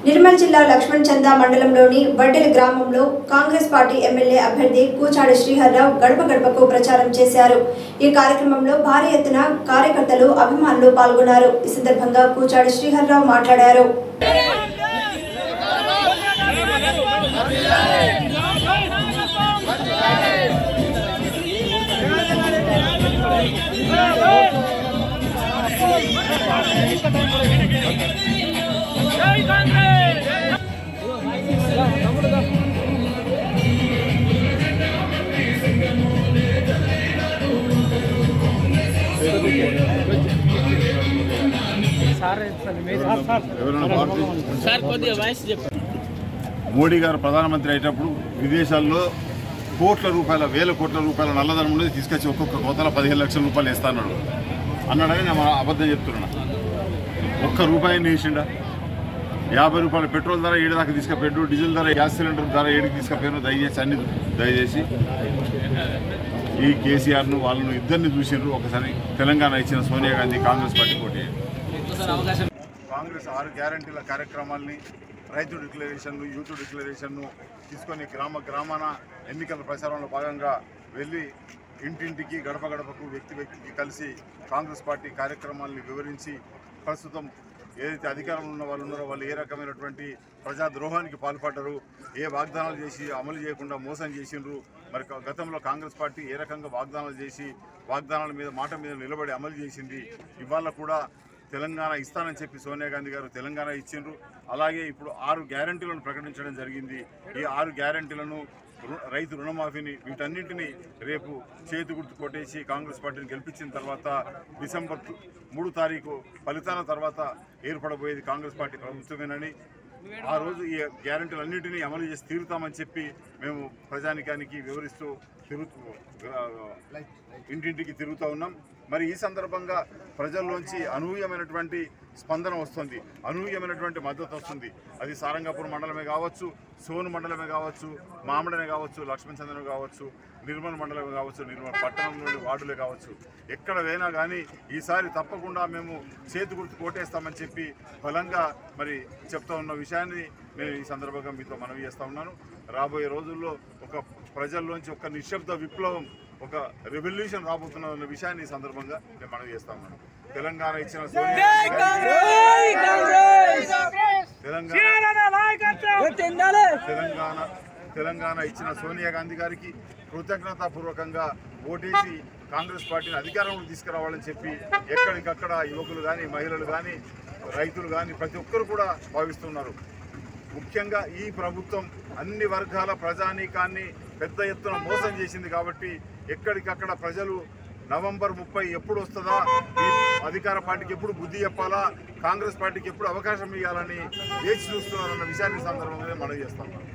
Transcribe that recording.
నిర్మల్ జిల్లా లక్ష్మణ్ చందా మండలంలోని వడ్డెల గ్రామంలో కాంగ్రెస్ పార్టీ ఎమ్మెల్యే అభ్యర్థి కూచాడి శ్రీహర్రావు గడప గడపకు ప్రచారం చేశారు ఈ కార్యక్రమంలో భారీ ఎత్తున కార్యకర్తలు అభిమానులు పాల్గొన్నారు ఈ సందర్భంగా కూచాడి శ్రీహర్రావు మాట్లాడారు జై కాంగ్రెస్ ఎవరైనా భారతీయ సార్ కొద్దిగా వాయిస్ చెప్పండి మోడీ గారు ప్రధానమంత్రి అయ్యేటప్పుడు విదేశాల్లో కోట్ల రూపాయల వేల కోట్ల రూపాయల నల్లధనం ఉండేది తీసుకొచ్చి ఒక్కొక్క కోతల పదిహేను లక్షల రూపాయలు ఇస్తాన్నాడు అన్నాడని నేను అబద్ధం చెప్తున్నా ఒక్క రూపాయిని వేసిండా యాభై రూపాయల పెట్రోల్ ధర ఏడు దాకా తీసుకుపోయాడు డీజిల్ ధర గ్యాస్ సిలిండర్ ధర ఏడుకి తీసుకుపోయాను దయచేసి అన్ని దయచేసి ఈ కేసీఆర్ను వాళ్ళను ఇద్దరిని చూసిండ్రు ఒకసారి తెలంగాణ ఇచ్చిన సోనియా గాంధీ కాంగ్రెస్ పార్టీ పోటీ కాంగ్రెస్ ఆరు గ్యారంటీల కార్యక్రమాల్ని రైతు డిక్లరేషన్లు యూత్ డిక్లరేషన్ను తీసుకొని గ్రామ గ్రామాన ఎన్నికల ప్రచారంలో భాగంగా వెళ్ళి ఇంటింటికి గడప గడపకు వ్యక్తి వ్యక్తికి కలిసి కాంగ్రెస్ పార్టీ కార్యక్రమాల్ని వివరించి ప్రస్తుతం ఏదైతే అధికారంలో ఉన్న వాళ్ళు ఉన్నారో వాళ్ళు ఏ రకమైనటువంటి ప్రజా ద్రోహానికి పాల్పడ్డారు ఏ వాగ్దానాలు చేసి అమలు చేయకుండా మోసం చేసిండ్రు మరి గతంలో కాంగ్రెస్ పార్టీ ఏ రకంగా వాగ్దానాలు చేసి వాగ్దానాల మీద మాట మీద నిలబడి అమలు చేసింది ఇవాళ కూడా తెలంగాణ ఇస్తానని చెప్పి సోనియా గాంధీ గారు తెలంగాణ ఇచ్చిండ్రు అలాగే ఇప్పుడు ఆరు గ్యారంటీలను ప్రకటించడం జరిగింది ఈ ఆరు గ్యారంటీలను రు- రైతు రుణమాఫీని వీటన్నింటినీ రేపు చేతి గుర్తు కొట్టేసి కాంగ్రెస్ పార్టీని గెలిపించిన తర్వాత డిసెంబర్ టు- మూడు తారీఖు ఫలితాల తర్వాత ఏర్పడబోయేది కాంగ్రెస్ పార్టీ ప్రభుత్వమేనని ఆ రోజు ఈ గ్యారంటీలన్నింటినీ అమలు చేసి తీరుతామని చెప్పి మేము ప్రజానికానికి వివరిస్తూ తిరుగుతూ ఆ, ఇంటింటికి తిరుగుతూ ఉన్నాం మరి ఈ సందర్భంగా ప్రజల్లోంచి అనూహ్యమైనటువంటి స్పందన వస్తుంది అనూహ్యమైనటువంటి మద్దతు వస్తుంది అది సారంగపూర్ మండలమే కావచ్చు సోను మండలమే కావచ్చు మామిడనే కావచ్చు లక్ష్మణ్ చంద్రమే కావచ్చు నిర్మల్ మండలమే కావచ్చు నిర్మల్ పట్టణంలోని వార్డులే కావచ్చు ఎక్కడ పోయినా కానీ ఈసారి తప్పకుండా మేము చేతి గుర్తు కోటేస్తామని చెప్పి బలంగా మరి చెప్తా ఉన్న విషయాన్ని నేను ఈ సందర్భంగా మీతో మనవి చేస్తా ఉన్నాను రాబోయే రోజుల్లో ఒక ప్రజల్లోంచి ఒక నిశ్శబ్ద విప్లవం ఒక రెవల్యూషన్ రాబోతున్న అన్న విషయాన్ని ఈ సందర్భంగా నేను మనవి చేస్తా ఉన్నాను తెలంగాణ ఇచ్చిన సోనియా తెలంగాణ తెలంగాణ తెలంగాణ ఇచ్చిన సోనియా గాంధీ గారికి కృతజ్ఞతాపూర్వకంగా ఓటేసి కాంగ్రెస్ పార్టీని అధికారంలోకి తీసుకురావాలని చెప్పి ఎక్కడికక్కడ యువకులు కానీ మహిళలు కానీ రైతులు కానీ ప్రతి ఒక్కరు కూడా భావిస్తున్నారు ముఖ్యంగా ఈ ప్రభుత్వం అన్ని వర్గాల ప్రజానీకాన్ని పెద్ద ఎత్తున మోసం చేసింది కాబట్టి ఎక్కడికక్కడ ప్రజలు నవంబర్ ముప్పై ఎప్పుడు వస్తుందా ఈ అధికార పార్టీకి ఎప్పుడు బుద్ధి చెప్పాలా కాంగ్రెస్ పార్టీకి ఎప్పుడు అవకాశం ఇవ్వాలని వేచి చూస్తున్నారన్న విషయాన్ని ఈ సందర్భంగానే మనం చేస్తాం